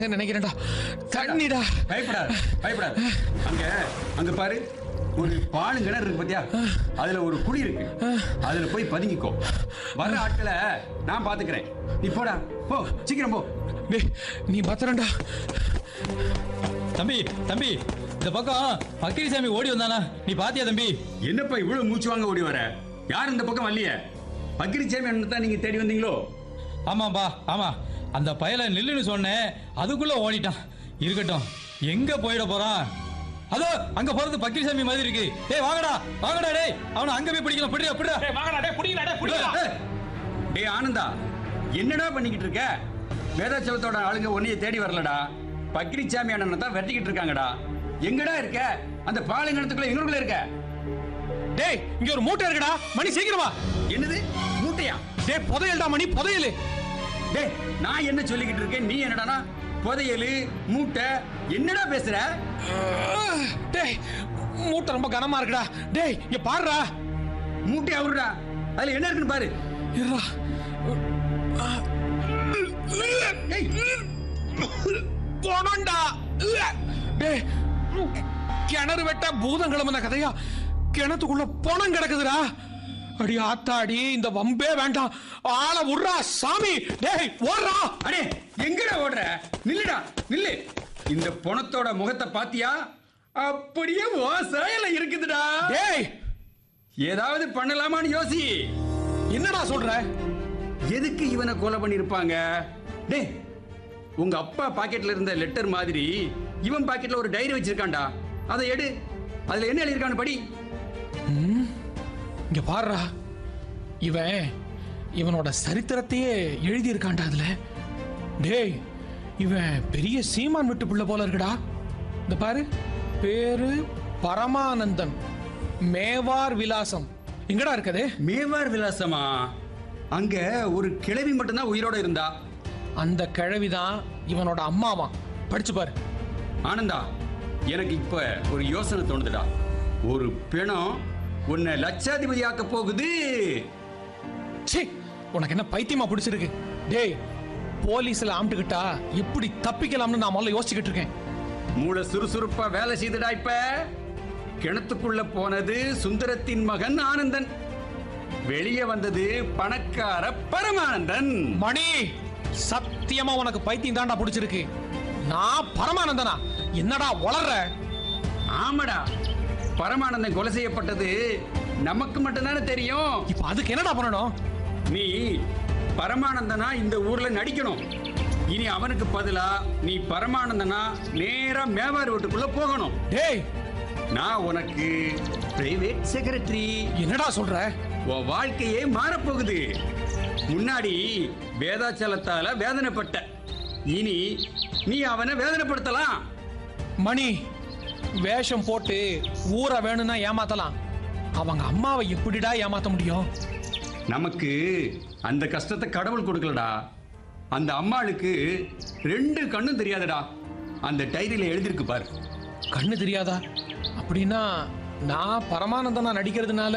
நினைக்கிறேன்டா தண்ணிடா பயப்படாத பயப்படாத அங்க அங்க பாரு ஒரு பாலும் கிணறு இருக்கு பாத்தியா அதுல ஒரு குழி இருக்கு அதுல போய் பதுங்கிக்கோ வர ஆட்களை நான் பாத்துக்கிறேன் நீ போடா போ சீக்கிரம் போ டேய் நீ பத்திரம்டா தம்பி தம்பி இந்த பக்கம் பக்கிரிசாமி ஓடி வந்தானா நீ பாத்தியா தம்பி என்னப்பா இவ்வளவு மூச்சு வாங்க ஓடி வர யார் இந்த பக்கம் வரலையே பக்கிரி சேமி தான் நீங்க தேடி வந்தீங்களோ ஆமாப்பா ஆமா அந்த பயல நில்லுன்னு சொன்னேன் அதுக்குள்ள ஓடிட்டான் இருக்கட்டும் எங்க போயிட போறான் அதோ அங்க போறது பக்கிரிசாமி மாதிரி இருக்கு டேய் வாங்கடா வாங்கடா டேய் அவனை அங்க போய் பிடிக்கலாம் பிடிடா பிடிடா டேய் வாங்கடா டேய் புடிங்கடா டேய் புடிங்கடா ஏய், டேய் ஆனந்தா என்னடா பண்ணிக்கிட்டு இருக்க வேதாச்சலத்தோட ஆளுங்க உன்னைய தேடி வரலடா பக்கிரிச்சாமி அண்ணனை தான் வெட்டிக்கிட்டு இருக்காங்கடா எங்கடா இருக்க அந்த பாலைங்கணத்துக்குள்ள இன்னொருக்குள்ள இருக்க டேய் இங்க ஒரு மூட்டை இருக்குடா மணி சீக்கிரமா என்னது மூட்டையா டேய் புதையல்டா மணி புதையல் டேய் நான் என்ன சொல்லிக்கிட்டு இருக்கேன் நீ என்னடானா புதையலு மூட்டை என்னடா பேசுற டேய் மூட்டை ரொம்ப கனமா இருக்குடா டேய் இங்க பாருடா மூட்டை அவருடா அதுல என்ன இருக்குன்னு பாரு இருடா ஏய், போனண்டா டேய் கிணறு வெட்ட பூதம் கிளம்புன கதையா கிணத்துக்குள்ள பணம் கிடக்குதுடா அடி ஆத்தாடி இந்த வம்பே வேண்டாம் ஆள விட்றா சாமி டேய் ஓடுறா அடே எங்கடா ஓடுற நில்லுடா நில்லு இந்த பணத்தோட முகத்தை பாத்தியா அப்படியே ஓ சேல இருக்குதுடா டேய் ஏதாவது பண்ணலாமான்னு யோசி என்னடா சொல்ற எதுக்கு இவனை கொலை பண்ணிருப்பாங்க டேய் உங்க அப்பா பாக்கெட்ல இருந்த லெட்டர் மாதிரி இவன் பாக்கெட்ல ஒரு டைரி வச்சிருக்கான்டா அதை எடு அதுல என்ன எழுதியிருக்கான்னு படி இங்க பாருடா இவன் இவனோட சரித்திரத்தையே எழுதி இருக்கான்டா அதுல டேய் இவன் பெரிய சீமான் விட்டு பிள்ளை போல இருக்குடா இந்த பாரு பேரு பரமானந்தன் மேவார் விலாசம் எங்கடா இருக்குது மேவார் விலாசமா அங்க ஒரு கிழவி மட்டும்தான் உயிரோட இருந்தா அந்த கிழவிதான் இவனோட அம்மாவா படிச்சு பாரு ஆனந்தா எனக்கு இப்ப ஒரு யோசனை தோணுதுடா ஒரு பிணம் உன்னை லட்சாதிபதி ஆக்க போகுது ச்சீ உனக்கு என்ன பைத்தியமா பிடிச்சிருக்கு டேய் போலீஸ்ல ஆம்பிட்டுக்கிட்டா எப்படி தப்பிக்கலாம்னு நான் முதல்ல யோசிச்சுக்கிட்டு இருக்கேன் மூளை சுறுசுறுப்பா வேலை செய்துடா இப்ப கிணத்துக்குள்ள போனது சுந்தரத்தின் மகன் ஆனந்தன் வெளியே வந்தது பணக்கார பரமானந்தன் மணி சத்தியமா உனக்கு பைத்தியம் தாண்டா பிடிச்சிருக்கு நான் பரமானந்தனா என்னடா வளர்ற ஆமாடா பரமானந்தன் கொலை செய்யப்பட்டது நமக்கு மட்டும்தானே தெரியும் இப்ப அதுக்கு என்னடா பண்ணணும் நீ பரமானந்தனா இந்த ஊர்ல நடிக்கணும் இனி அவனுக்கு பதிலா நீ பரமானந்தனா நேரா மேவார் வீட்டுக்குள்ள போகணும் டேய் நான் உனக்கு பிரைவேட் செக்ரட்டரி என்னடா சொல்ற உன் வாழ்க்கையே மாறப்போகுது முன்னாடி வேதாச்சலத்தால வேதனைப்பட்ட இனி நீ அவனை வேதனைப்படுத்தலாம் மணி வேஷம் போட்டு ஊரை வேணும்னா ஏமாத்தலாம் அவங்க அம்மாவை எப்படிடா ஏமாத்த முடியும் நமக்கு அந்த கஷ்டத்தை கடவுள் கொடுக்கலடா அந்த அம்மாளுக்கு ரெண்டு கண்ணும் தெரியாதுடா அந்த டைரியில எழுதிருக்கு பாரு கண்ணு தெரியாதா அப்படின்னா நான் பரமானந்தனா நடிக்கிறதுனால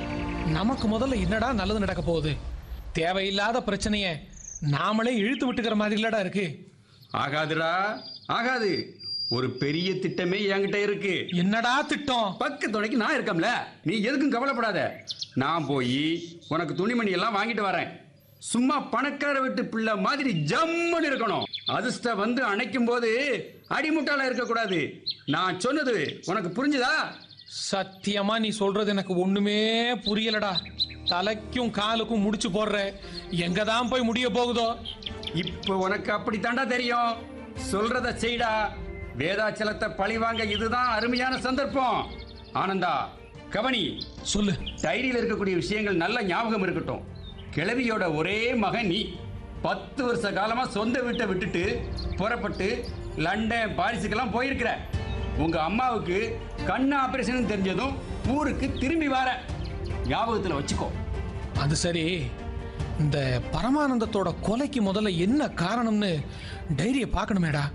நமக்கு முதல்ல என்னடா நல்லது நடக்க போகுது தேவையில்லாத பிரச்சனைய நாமளே இழுத்து விட்டுக்கிற மாதிரி இல்லடா இருக்கு ஆகாதுடா ஆகாது ஒரு பெரிய திட்டமே என்கிட்ட இருக்கு என்னடா திட்டம் பக்க துணைக்கு நான் இருக்கம்ல நீ எதுக்கும் கவலைப்படாத நான் போய் உனக்கு துணிமணி எல்லாம் வாங்கிட்டு வரேன் சும்மா பணக்கார வீட்டு பிள்ளை மாதிரி ஜம்முன்னு இருக்கணும் அதிர்ஷ்டம் வந்து அணைக்கும் போது அடிமுட்டால இருக்கக்கூடாது நான் சொன்னது உனக்கு புரிஞ்சுதா சத்தியமா நீ சொல்றது எனக்கு ஒண்ணுமே புரியலடா தலைக்கும் காலுக்கும் முடிச்சு போடுற எங்க தான் போய் முடிய போகுதோ இப்போ உனக்கு அப்படித்தாண்டா தெரியும் சொல்றத செய்டா வேதாச்சலத்தை பழி வாங்க இதுதான் அருமையான சந்தர்ப்பம் ஆனந்தா கவனி சொல்லு டைரியில் இருக்கக்கூடிய விஷயங்கள் நல்ல ஞாபகம் இருக்கட்டும் கிழவியோட ஒரே மகன் நீ பத்து வருஷ காலமா சொந்த வீட்டை விட்டுட்டு புறப்பட்டு லண்டன் பாரிஸுக்கெல்லாம் போயிருக்கிற உங்க அம்மாவுக்கு கண் ஆபரேஷன் தெரிஞ்சதும் ஊருக்கு திரும்பி வர ஞாபகத்துல வச்சுக்கோ அது சரி இந்த பரமானந்தத்தோட கொலைக்கு முதல்ல என்ன காரணம்னு டைரியை பார்க்கணுமேடா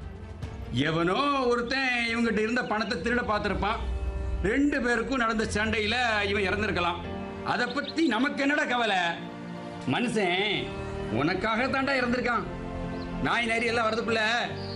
எவனோ ஒருத்தன் இவங்கிட்ட இருந்த பணத்தை திருட பார்த்திருப்பான் ரெண்டு பேருக்கும் நடந்த சண்டையில இவன் இறந்திருக்கலாம் அதை பத்தி நமக்கு என்னடா கவலை மனுஷன் உனக்காக தாண்டா இறந்திருக்கான் நாய் நரி எல்லாம் வரதுக்குள்ள